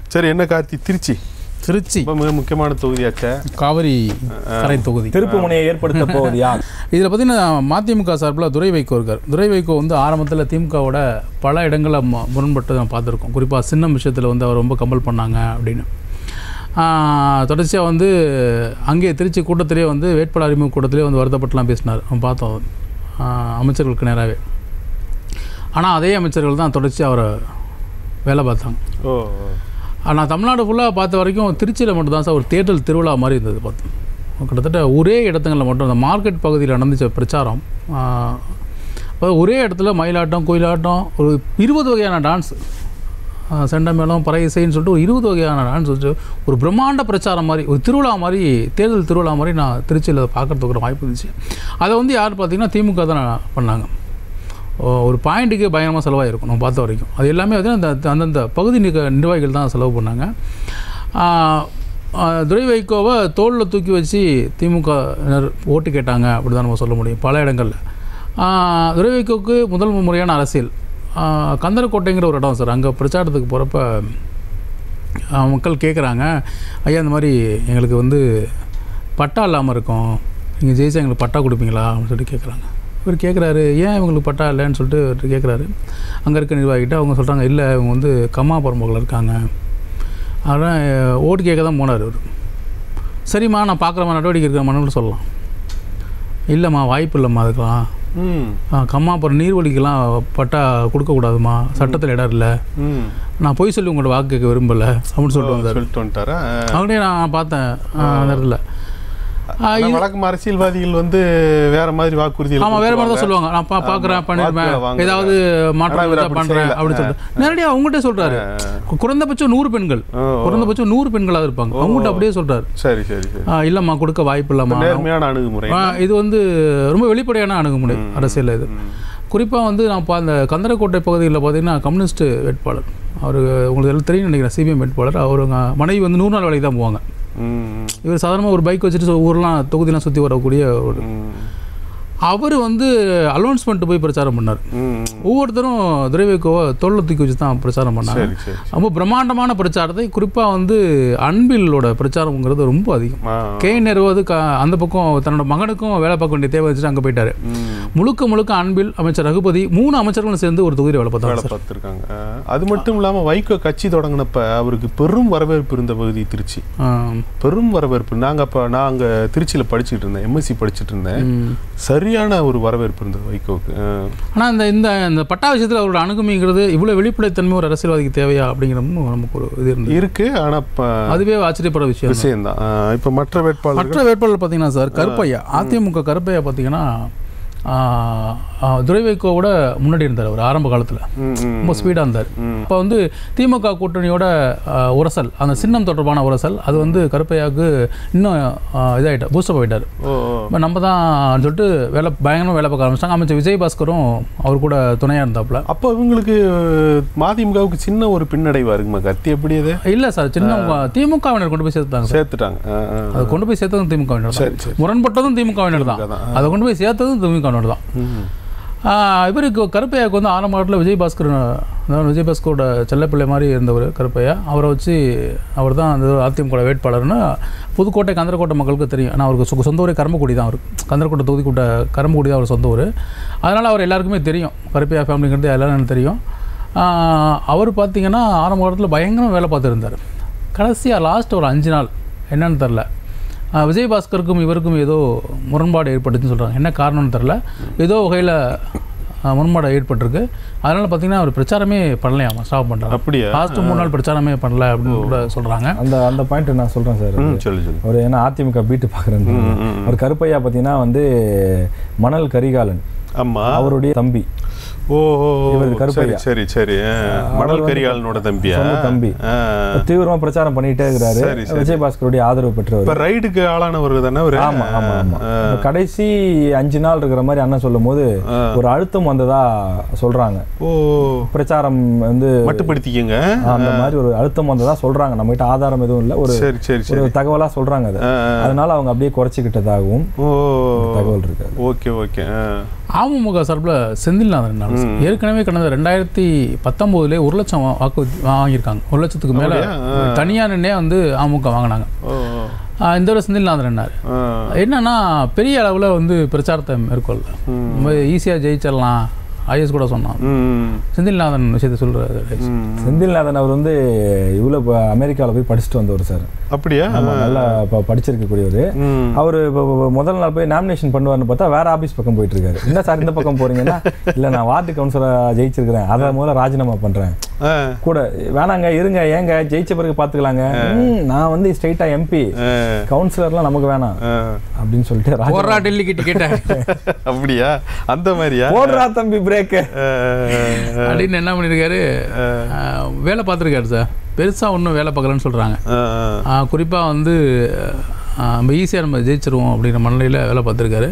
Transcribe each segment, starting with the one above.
சரி என்ன கார்த்தி திருச்சி திருச்சி ரொம்ப மிக முக்கியமான தொகுதியாச்சே காவிரி கரை தொகுதி திருப்பு முனையை ஏற்படுத்த போவது யார் இதில் பார்த்தீங்கன்னா மதிமுக சார்பில் துரை வைகோ இருக்கார் துரை வைகோ வந்து ஆரம்பத்தில் திமுகவோட பல இடங்களில் மு- முரண்பட்டு நம்ம பார்த்துருக்கோம் குறிப்பாக சின்னம் விஷயத்தில் வந்து அவர் ரொம்ப கம்பல் பண்ணாங்க அப்படின்னு தொடர்ச்சியாக வந்து அங்கே திருச்சி கூட்டத்திலே வந்து வேட்பாளர் அறிமுக கூட்டத்திலே வந்து வருத்தப்பட்டுலாம் பேசினார் நம்ம பார்த்தோம் ஆஹ் அமைச்சர்களுக்கு நேராகவே ஆனால் அதே அமைச்சர்கள் தான் தொடர்ச்சியாக அவரை வேலை பார்த்தாங்க ஓ நான் தமிழ்நாடு ஃபுல்லாக பார்த்த வரைக்கும் திருச்சியில் மட்டும் தான் சார் ஒரு தேர்தல் திருவிழா மாதிரி இருந்தது பார்த்தோம் கிட்டத்தட்ட ஒரே இடத்துங்களில் மட்டும் அந்த மார்க்கெட் பகுதியில் நடந்துச்ச பிரச்சாரம் ஆஹ், அதாவது ஒரே இடத்துல மயிலாட்டம் கோயிலாட்டம் ஒரு இருபது வகையான டான்ஸ் செண்டமேளம் பறை இசைன்னு சொல்லிட்டு ஒரு இருபது வகையான டான்ஸ் வச்சு ஒரு பிரம்மாண்ட பிரச்சாரம் மாதிரி ஒரு திருவிழா மாதிரி தேர்தல் திருவிழா மாதிரி நான் திருச்சியில் பார்க்கறதுக்கு ஒரு வாய்ப்பு இருந்துச்சு அதை வந்து யார் பார்த்தீங்கன்னா திமுக தான் பண்ணாங்க ஓ- ஒரு பாயிண்ட்டுக்கு பயங்கரமாக செலவாகிருக்கும் நம்ம பார்த்த வரைக்கும் அது எல்லாமே வந்து அந்த அந்தந்த பகுதி நிக நிர்வாகிகள் தான் செலவு பண்ணாங்க ஆஹ், ஆஹ், துரை வைகோவை தோளில் தூக்கி வச்சு திமுக ஓட்டு கேட்டாங்க அப்படி தான் நம்ம சொல்ல முடியும் பல இடங்களில் ஆஹ், துரை வைகோவுக்கு முதல் முறையான அரசியல் ஆஹ், கந்தரக்கோட்டைங்கிற ஒரு இடம் சார் அங்கே பிரச்சாரத்துக்கு போகிறப்ப மக்கள் கேட்குறாங்க ஐயா இந்த மாதிரி எங்களுக்கு வந்து பட்டா இல்லாமல் இருக்கோம் நீங்கள் ஜெயிச்சா எங்களுக்கு பட்டா கொடுப்பீங்களா அப்படின்னு சொல்லிட்டு கேட்குறாங்க இவர் கேட்குறாரு ஏன் இவங்களுக்கு பட்டா இல்லைன்னு சொல்லிட்டு இவர் கேட்குறாரு அங்கே இருக்க நிர்வாகிகிட்ட அவங்க சொல்கிறாங்க இல்லை இவங்க வந்து கம்மா பரம்புகள் இருக்காங்க அதனால் ஓட்டு கேட்க தான் போனார் இவர் சரிம்மா நான் பார்க்குறமா நடவடிக்கை இருக்கிற சொல்லலாம் இல்லைம்மா வாய்ப்பு இல்லைம்மா அதுக்கெல்லாம் ம் ஆ, கம்மாப்புறம் நீர்வழிக்கெல்லாம் பட்டா கொடுக்கக்கூடாதும்மா சட்டத்தில் இடம் இல்லை ம் நான் பொய் சொல்லி உங்களோட வாக்கு கேட்க விரும்பலை அப்படின்னு சொல்லிட்டு வந்தார் சொல்லிட்டு வந்துட்டாரா அவங்களே நான் பார்த்தேன் ஆ, அந்த இடத்துல ஆனா வழக்கம் அரசியல்வாதிகள் வந்து வேற மாதிரி வாக்குறுதி ஆமாம் வேறு மாதிரி தான் சொல்லுவாங்க நான் பா பார்க்குறேன் பண்ணிருப்பேன் வாக்குகளை வாங்குறாங்க. ஏதாவது மாற்றம் ஆனா இவர் இருந்தா அப்படி பண்ணுறேன் செய்யல. அப்படின்னு சொல்லிட்டு நேரடியாக அவங்ககிட்ட சொல்கிறாரு குறைந்தபட்சம் நூறு பெண்கள் ஓ, ஓ. குறைந்தபட்சம் நூறு பெண்களாக இருப்பாங்க அவங்ககிட்ட அப்படியே சொல்கிறாரு சரி சரி சரி இல்லைம்மா கொடுக்க வாய்ப்பு இல்லைம்மா நேர்மையான அணுகுமுறை ஆ, இது வந்து ரொம்ப வெளிப்படையான அணுகுமுறை அரசியல் இது குறிப்பாக வந்து நான் பா அந்த கந்தரக்கோட்டை பகுதியில் பார்த்தீங்கன்னா கம்யூனிஸ்ட் வேட்பாளர் அவர் உங்களுக்கு எல்லாம் தெரியும் நினைக்கிறேன் சிபிஎம் வேட்பாளர் அவருங்க மனைவி வந்து நூறு நாள் வேலைக்கு தான் போவாங்க ம், இவர் சாதாரணமாக ஒரு பைக் வச்சுட்டு சொ- ஊர்லாம் தொகுதியெலாம் சுற்றி வரக்கூடிய ஒரு ம், அவர் வந்து அலௌன்ஸ் பண்ணிட்டு போய் பிரச்சாரம் பண்ணார் ம், ஒவ்வொருத்தரும் துரைவைக்கோவை தோல்ல தூக்கி வச்சு தான் பிரச்சாரம் பண்ணாங்க சரி சரி ரொம்ப பிரம்மாண்டமான பிரச்சாரத்தை குறிப்பாக வந்து அன்பிலோட பிரச்சாரம்ங்கிறது ரொம்ப அதிகம் ஆ, கே நேரு வந்து க அந்த பக்கம் தன்னோட மகனுக்கும் வேலை பார்க்க வேண்டிய தேவை வச்சுட்டு அங்கே போயிட்டாரு ம், முழுக்க முழுக்க அன்பில் அமைச்சர் ரகுபதி மூணு அமைச்சர்களும் சேர்ந்து ஒரு தொகுதியில் வேலை பார்த்தாங்க வேலை சார் பார்த்துருக்காங்க அது மட்டும் இல்லாம வைகோ கட்சி தொடங்கினப்ப அவருக்கு பெரும் வரவேற்பு இருந்த பகுதி திருச்சி ஆம். பெரும் வரவேற்பு நாங்க அப்ப நான் அங்க திருச்சியில படிச்சுட்டு இருந்தேன் எம்எஸ்சி படிச்சுட்டு இருந்தேன் ம். சரியான ஒரு வரவேற்பு இருந்தது வைகோவுக்கு ஆ. ஆனா இந்த இந்த இந்த பட்டா விஷயத்தில் அவரோட அணுகுமைங்கிறது இவ்வளவு வெளிப்படைத்தன்மை ஒரு அரசியல்வாதிக்கு தேவையா அப்படிங்கிறதும் நமக்கு ஒரு இது இருந்தது இருக்கு ஆனா இப்ப அதுவே ஆச்சரியப்படுற விஷயம் தான். விஷயம்தான் ஆ, இப்ப மற்ற வேட்பாளர்கள் மற்ற வேட்பாளர் பார்த்தீங்கன்னா சார் கருப்பையா அதிமுக கருப்பையா பார்த்தீங்கன்னா துரை வைகோவோட முன்னாடி இருந்தார் அவர் ஆரம்ப காலத்தில் ம், ம், ரொம்ப ஸ்பீடாக இருந்தார் ம். இப்போ வந்து திமுக கூட்டணியோட ஆ, உரசல் அந்த சின்னம் தொடர்பான உரசல் அது வந்து கருப்பையாவுக்கு இன்னும் இதாகிட்ட பூஸ்டப் ஆகிட்டார் ஓ ஓ. இப்போ நம்ம தான் சொல்லிட்டு வேலை பயங்கரமாக வேலை பார்க்க ஆரம்பிச்சிட்டாங்க அமைச்சர் விஜய் பாஸ்கரும் அவர் கூட துணையாக இருந்தாப்புல அப்போ இவங்களுக்கு மதிமுகவுக்கு சின்ன ஒரு பின்னடைவா இருக்குமா கத்தி எப்படி அது இல்லை சார் சின்ன திமுகவினர் கொண்டு போய் சேர்த்தாங்க சார் சேர்த்துட்டாங்க ஆ, ஆ. அதை கொண்டு போய் சேர்த்ததும் திமுகவினர் சரி, தான் சரி. முரண்பட்டதும் திமுகவினர் தான் தான். அதை கொண்டு போய் சேர்த்ததும் திமுகவினர் தான் ம். ஆஹ் இவருக்கு கருப்பையாவுக்கு வந்து ஆரம்ப காலத்தில் விஜய் பாஸ்கர் அதாவது விஜய் பாஸ்கரோட செல்லப்பிள்ளை மாதிரி இருந்தவர் கருப்பையா அவரை வச்சு அவர் தான் அந்த அதிமுக வேட்பாளர்னு புதுக்கோட்டை கந்தரக்கோட்டை மக்களுக்கு தெரியும் ஆனால் அவருக்கு சொ- சொந்த ஊரே கரம்பக்குடி தான் அவருக்கு கந்தரக்கோட்டை தொகுதி கூட்ட கரம்பக்குடி தான் அவர் சொந்த ஊர் அதனால் அவர் எல்லாருக்குமே தெரியும் கருப்பையா ஃபேமிலிங்கிறது எல்லாரும் எனக்கு தெரியும் ஆஹ் அவர் பார்த்தீங்கன்னா ஆரம்ப காலத்தில் பயங்கரமாக வேலை பார்த்துருந்தார் கடைசியாக லாஸ்ட் ஒரு அஞ்சு நாள் என்னன்னு தெரில ஆஹ் விஜய் பாஸ்கருக்கும் இவருக்கும் ஏதோ முரண்பாடு ஏற்பட்டுச்சுன்னு சொல்கிறாங்க என்ன காரணம்னு தெரில ஏதோ வகையில் முரண்பாடு ஏற்பட்டிருக்கு அதனால் பார்த்தீங்கன்னா அவர் பிரச்சாரமே பண்ணலையாமா ஸ்டாப் பண்ணுறாங்க அப்படியா லாஸ்ட் மூணு நாள் பிரச்சாரமே பண்ணல அப்படின்னு கூட சொல்கிறாங்க அந்த அந்த பாயிண்ட் நான் சொல்றேன் சார் ம், சொல்லு சொல்லு அவர் ஏன்னா அதிமுக பீட்டு பார்க்குறேன் அவர் கருப்பையா பார்த்தீங்கன்னா வந்து மணல் கரிகாலன் ஆமா அவருடைய தம்பி ஓ ஓ, ஓ. இவர் சரி கருப்பையா. சரி சரி ஆ. மணல் கரிகாலனோட தம்பியா சொந்த தம்பி. ஆ. தீவிரமா பிரச்சாரம் பண்ணிட்டே இருக்கிறாரு சரி, சரி. விஜய் பாஸ்கருடைய ஆதரவு பெற்றவர் இப்ப ரைடுக்கு ஆளானவர் தானே அவரு ஆமா ஆமா ஆமா இப்ப கடைசி அஞ்சு நாள் இருக்கிற மாதிரி அண்ணன் சொல்லும் போது ஒரு அழுத்தம் வந்ததா சொல்றாங்க ஓ பிரச்சாரம் வந்து மட்டுப்படுத்திக்கங்க அந்த மாதிரி ஒரு அழுத்தம் வந்ததா சொல்றாங்க நம்ம கிட்ட ஆதாரம் எதுவும் இல்ல ஒரு சரி சரி சரி ஒரு தகவலா சொல்றாங்க அது ஆ, ஆ. அதனால அவங்க அப்படியே குறைச்சிக்கிட்டதாகவும் ஓ தகவல் இருக்கு ஓகே ஓகே ஆ. அமமுக சார்பில் செந்தில்நாதன் என்னால சார். ஏற்கனவே கடந்த ரெண்டாயிரத்தி பத்தொம்போதுலேயே ஒரு லட்சம் வா- வாக்கு வாங்கியிருக்காங்க ஒரு லட்சத்துக்கு மேலே அப்படியா? தனியாக நின்னே வந்து அமமுக வாங்கினாங்க ஓ ஓ. ஆ, இந்த தடவை செந்தில்நாதன் என்னார் ஆ. என்னன்னா பெரிய அளவில் வந்து பிரச்சாரத்தை மேற்கொள்ள ரொம்ப ஈஸியாக ஜெயிச்சிடலாம் ஐஎஸ் கூட சொன்னான் ம். செந்தில்நாதன் விஷயத்தை சொல்கிறாரு ம். செந்தில்நாதன் அவர் வந்து இவ்வளோ அமெரிக்காவில் போய் படிச்சுட்டு வந்தவர் சார் அப்படியா ஆமா நல்லா இப்போ படிச்சிருக்கக்கூடியவர் ம். அவர் இப்போ முதல் நாள் போய் நாமினேஷன் பண்ணுவார்னு பார்த்தா வேற ஆபீஸ் பக்கம் போயிட்டு இருக்காரு என்ன சார் இந்த பக்கம் போறீங்கன்னா இல்லை நான் வார்டு கவுன்சிலராக ஜெயிச்சிருக்கிறேன் அதை முதல்ல ராஜினாமா பண்றேன் ஆ. கூட வேணாங்க இருங்க ஏங்க ஜெயிச்ச பிறகு பார்த்துக்கலாங்க ம், நான் வந்து ஸ்ட்ரைட்டா எம்பி ஆ. கவுன்சிலர்லாம் நமக்கு வேணாம் ஆ. அப்படின்னு சொல்லிட்டு ராஜினாமா- போடுறா டெல்லிக்கு டிக்கெட்டை அப்படியா அந்த மாதிரியா போடுறா தம்பி பிரேக்கு ஆ. அப்படின்னு என்ன பண்ணியிருக்காரு ஆஹ், வேலை பார்த்துருக்காரு சார் பெருசாக ஒன்றும் வேலை பார்க்கலன்னு சொல்கிறாங்க ஆ. குறிப்பாக வந்து ஆஹ், நம்ம ஈஸியாக நம்ம ஜெயிச்சிருவோம் அப்படிங்கிற மனநிலையில் வேலை பார்த்துருக்காரு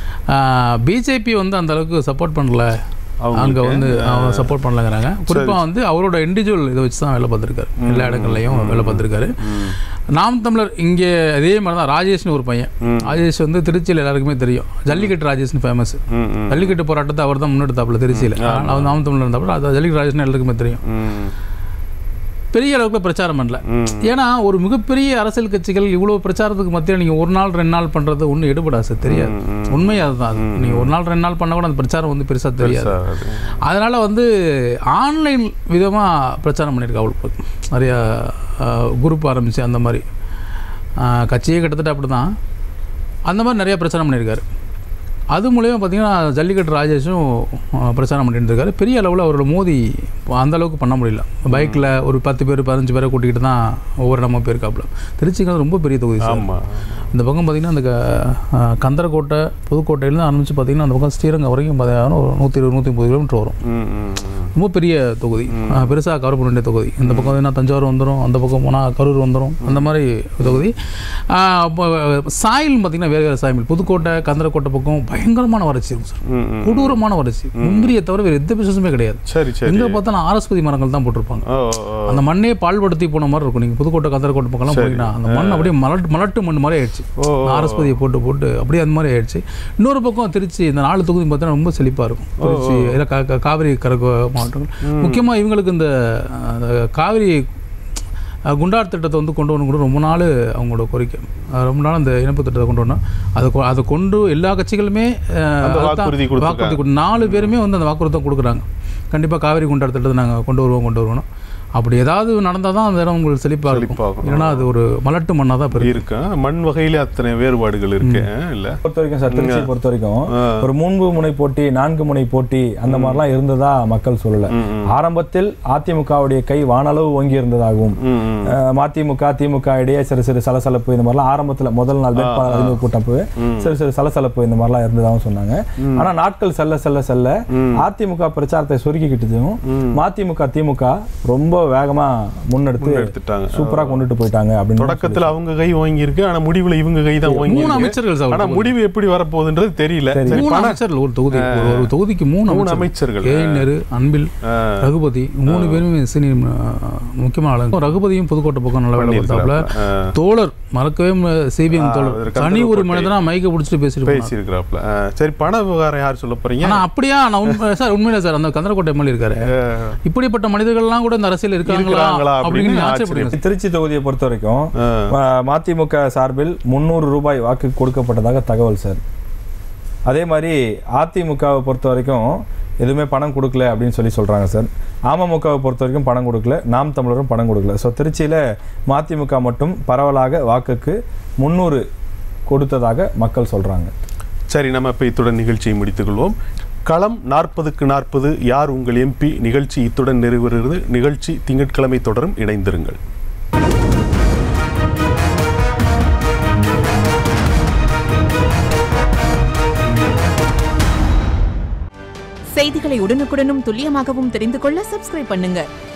பிஜேபி வந்து அந்த அளவுக்கு சப்போர்ட் பண்ணல அங்கே வந்து அவங்க சப்போர்ட் பண்ணலங்கிறாங்க குறிப்பாக வந்து அவரோட இண்டிவிஜுவல் இதை வச்சு தான் வேலை பார்த்துருக்காரு எல்லா இடங்கள்லையும் வேலை பார்த்துருக்காரு நாம் தமிழர் இங்கே அதே மாதிரி தான் ராஜேஷ்னு ஒரு பையன் ராஜேஷ் வந்து திருச்சியில் எல்லாருக்குமே தெரியும் ஜல்லிக்கட்டு ராஜேஷ்னு ஃபேமஸ் ம். ம். ஜல்லிக்கட்டு போராட்டத்தை அவர் தான் முன்னெடுத்தாப்புல திருச்சியில் அவர் நாம் தமிழர் இருந்தாப்புல அது ஜல்லிக்கட்டு ராஜேஷ்னு எல்லாருக்குமே தெரியும் ம். பெரிய அளவுக்கு பிரச்சாரம் பண்ணல ம். ஏன்னா ஒரு மிகப்பெரிய அரசியல் கட்சிகள் இவ்வளோ பிரச்சாரத்துக்கு மத்தியில் நீங்கள் ஒரு நாள் ரெண்டு நாள் பண்ணுறது ஒன்றும் எடுபடாது சார் தெரியாது உண்மை அதுதான் அது நீங்கள் ஒரு நாள் ரெண்டு நாள் பண்ண கூட அந்த பிரச்சாரம் வந்து பெருசாக தெரியாது சார். அதனால் வந்து ஆன்லைன் விதமாக பிரச்சாரம் பண்ணியிருக்கா அவளுக்கு நிறையா குரூப் ஆரம்பித்து அந்த மாதிரி ஆஹ், கட்சியே கிட்டத்தட்ட அப்படி தான் அந்த மாதிரி நிறையா பிரச்சாரம் பண்ணியிருக்காரு அது மூலயமா பார்த்தீங்கன்னா ஜல்லிக்கட்டு ராஜேஷும் ஆஹ், பிரச்சாரம் பண்ணிட்டு இருக்காரு பெரிய அளவில் அவரோட மோதி அந்த அளவுக்கு பண்ண முடியல பைக்கில் ஒரு பத்து பேர் பதினஞ்சு பேரை கூட்டிகிட்டு தான் ஒவ்வொரு இடமா போயிருக்காப்புல திருச்சிங்கிறது ரொம்ப பெரிய தொகுதி சார் ஆமா இந்த பக்கம் பார்த்தீங்கன்னா அந்த க- ஆஹ், கந்தரக்கோட்டை புதுக்கோட்டையிலேருந்து ஆரம்பித்து பார்த்தீங்கன்னா அந்த பக்கம் ஸ்ரீரங்கம் வரைக்கும் பார்த்தீங்கன்னா ஒரு நூற்றி இருபது நூற்றி முப்பது கிலோமீட்டர் வரும் ம். ம். ம். ரொம்ப பெரிய தொகுதி பெருசாக கவர் பண்ண வேண்டிய தொகுதி இந்த பக்கம் வந்து தஞ்சாவூர் வந்துடும் அந்த பக்கம் போனால் கரூர் வந்துடும் அந்த மாதிரி தொகுதி ஆஹ் அப்போ சாயில் பார்த்தீங்கன்னா வேறு வேறு சாயில் புதுக்கோட்டை கந்தரக்கோட்டை பக்கம் பயங்கரமான வறட்சி இருக்கும் சார் ம். ம். கொடூரமான வறட்சி முந்திரியை தவிர வேறு எந்த பிசினஸுமே கிடையாது சரி சரி எங்கே பார்த்தாலும் ஆரஸ்பதி மரங்கள் தான் போட்டிருப்பாங்க ஓ ஓ. அந்த மண்ணே பால்படுத்தி போன மாதிரி இருக்கும் நீங்கள் புதுக்கோட்டை கந்தரக்கோட்டை பக்கம்லாம் போனீங்கன்னா அந்த மண் அப்படியே மலட்டு மலட்டு மண் மாதிரி ஆயிடுச்சு ஓ, ஓ. ஆரஸ்பதியை போட்டு போட்டு அப்படியே அந்த மாதிரி ஆயிடுச்சு இன்னொரு பக்கம் திருச்சி இந்த நாலு தொகுதி பார்த்தீங்கன்னா ரொம்ப செழிப்பாக இருக்கும் திருச்சி இதில் கா கா- காவிரி கரக மாவட்டங்கள் முக்கியமாக இவங்களுக்கு இந்த அந்த காவிரி அஹ், குண்டார் திட்டத்தை வந்து கொண்டு வரணும் கூட ரொம்ப நாள் அவங்களோட கோரிக்கை அஹ், ரொம்ப நாள் அந்த இணைப்பு திட்டத்தை கொண்டு வரணும் அதை கொ- அதை கொண்டு எல்லா கட்சிகளுமே அஹ், அந்த அதைத்தான் வாக்குறுதி கொடுத்திருக்காங்க. வாக்குறுதி கொடு- நாலு பேருமே வந்து அந்த வாக்குறுதி தான் கொடுக்குறாங்க கண்டிப்பாக காவிரி குண்டார் திட்டத்தை நாங்கள் கொண்டு வருவோம் கொண்டு வருவோம் அப்படி ஏதாவது நடந்தால் தான் அந்த இடம் உங்களுக்கு செழிப்பாக இருக்கும் செழிப்பாகும். இல்லைன்னா அது ஒரு மலட்டு மண்ணாக தான் பெரிய இருக்கு மண் வகையில அத்தனை வேறுபாடுகள் இருக்கு இல்ல பொறுத்த வரைக்கும் சார் திருச்சியை பொறுத்த வரைக்கும் ஆ. ஒரு மூன்று முனை போட்டி நான்கு முனை போட்டி அந்த மாதிரிலாம் இருந்ததா மக்கள் சொல்லல ம், ம். ஆரம்பத்தில் அதிமுகவுடைய கை வானளவு ஓங்கி இருந்ததாகவும் ம், ம். அஹ், மதிமுக திமுக இடையே சிறு சிறு சலசலப்பு இந்த மாதிரிலாம் ஆரம்பத்துல முதல் நாள் வேட்பாளர் அறிமுக கூட்டப்பு சிறு சிறு சலசலப்பு இந்த மாதிரிலாம் இருந்ததாகவும் சொன்னாங்க ஆனா நாட்கள் செல்ல செல்ல செல்ல அதிமுக பிரச்சாரத்தை சுருக்கிக்கிட்டதும் மதிமுக திமுக ரொம்ப வேகமா முன்னெடுத்து எடுத்துட்டாங்க சூப்பரா கொண்டுட்டு போயிட்டாங்க அப்படின்னு தொடக்கத்துல அவங்க கை வாங்கி இருக்கு ஆனா முடிவுல இவங்க கை தான் வாங்கி மூணு இருக்கு. அமைச்சர்கள் சார் ஆனா முடிவு எப்படி வரப்போகுதுன்றது தெரியல சரி மூணு அமைச்சர்கள் ஒரு தொகுதி ஒரு- ஒரு தொகுதிக்கு மூணு மூணு அமைச்சர்கள் அமைச்சர்கள் கேஎன்ஆர் அன்பில் ஆ. ரகுபதி மூணு பேருமே சீனியர் முக்கியமான ஆளுங்க ரகுபதியும் புதுக்கோட்டை பக்கம் நல்லா வேலை பார்த்தாப்புல தோழர் மறக்கவே சிபிஎம் தோழர் ஒரு தனி ஒரு கந்தரக்கோட்டை. மனிதனா மைக்கை பிடிச்சிட்டு பேசிட்டு போனார். பேசி இருக்கிறாப்ல சரி பண விவகாரம் யார் சொல்ல போறீங்க ஆனா அப்படியா நான் உண்மை சார் உண்மையில சார் அந்த கந்தரக்கோட்டை எம்எல்ஏ இருக்காரு இப்படிப்பட்ட மனிதர்கள்லாம் கூட இந்த அரசியல் இருக்காங்களா இருக்கிறாங்களா அப்படின்னு அப்படின்னு ஆச்சரியப்படுங்க திருச்சி தொகுதியை பொறுத்த வரைக்கும் ஆ. ம- மதிமுக சார்பில் முந்நூறு ரூபாய் வாக்கு கொடுக்கப்பட்டதாக தகவல் சார் அதே மாதிரி அதிமுகவை பொறுத்த வரைக்கும் எதுவுமே பணம் கொடுக்கல அப்படின்னு சொல்லி சொல்றாங்க சார் அமமுகவை பொறுத்த வரைக்கும் பணம் கொடுக்கல நாம் தமிழரும் பணம் கொடுக்கல ஸோ திருச்சியில மதிமுக மட்டும் பரவலாக வாக்குக்கு முந்நூறு கொடுத்ததாக மக்கள் சொல்றாங்க சரி நம்ம இப்போ இத்துடன் நிகழ்ச்சியை முடித்துக் கொள்வோம் களம் நாற்பதுக்கு நாற்பது யார் உங்கள் எம்பி நிகழ்ச்சி இத்துடன் நிறைவேறுகிறது நிகழ்ச்சி திங்கட்கிழமை தொடரும் இணைந்திருங்கள் செய்திகளை உடனுக்குடனும் துல்லியமாகவும் தெரிந்து கொள்ள சப்ஸ்கிரைப் பண்ணுங்க